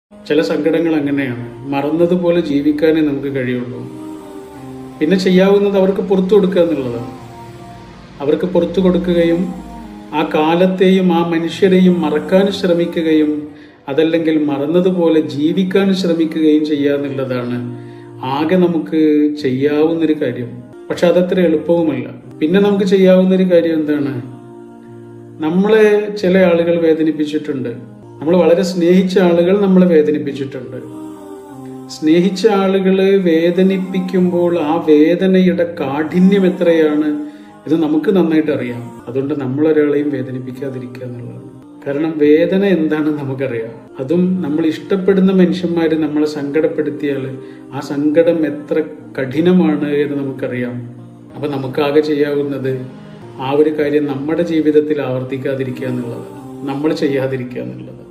ചില സങ്കടങ്ങൾ അങ്ങനെയാണ് മറന്നതുപോലെ ജീവിക്കാനേ നമുക്ക് കഴിയുള്ളൂ പിന്നെ ചെയ്യാവുന്നത് അവർക്ക് പുറത്തു കൊടുക്കുക എന്നുള്ളതാണ് അവർക്ക് പുറത്തു കൊടുക്കുകയും ആ കാലത്തെയും ആ മനുഷ്യരെയും മറക്കാൻ ശ്രമിക്കുകയും അതല്ലെങ്കിൽ മറന്നതുപോലെ ജീവിക്കാൻ ശ്രമിക്കുകയും ചെയ്യുക എന്നുള്ളതാണ് ആകെ നമുക്ക് ചെയ്യാവുന്നൊരു കാര്യം പക്ഷെ അതത്ര എളുപ്പവുമല്ല പിന്നെ നമുക്ക് ചെയ്യാവുന്നൊരു കാര്യം എന്താണ് നമ്മളെ ചില ആളുകൾ വേദനിപ്പിച്ചിട്ടുണ്ട് നമ്മൾ വളരെ സ്നേഹിച്ച ആളുകൾ നമ്മളെ വേദനിപ്പിച്ചിട്ടുണ്ട് സ്നേഹിച്ച ആളുകളെ വേദനിപ്പിക്കുമ്പോൾ ആ വേദനയുടെ കാഠിന്യം എത്രയാണ് ഇത് നമുക്ക് നന്നായിട്ട് അറിയാം അതുകൊണ്ട് നമ്മൾ ഒരാളെയും വേദനിപ്പിക്കാതിരിക്കുക എന്നുള്ളതാണ് കാരണം വേദന എന്താണെന്ന് നമുക്കറിയാം അതും നമ്മൾ ഇഷ്ടപ്പെടുന്ന മനുഷ്യന്മാർ നമ്മളെ സങ്കടപ്പെടുത്തിയാൽ ആ സങ്കടം എത്ര കഠിനമാണ് എന്ന് നമുക്കറിയാം അപ്പൊ നമുക്കാകെ ചെയ്യാവുന്നത് ആ ഒരു കാര്യം നമ്മുടെ ജീവിതത്തിൽ ആവർത്തിക്കാതിരിക്കുക എന്നുള്ളതാണ് നമ്മൾ ചെയ്യാതിരിക്കുക എന്നുള്ളത്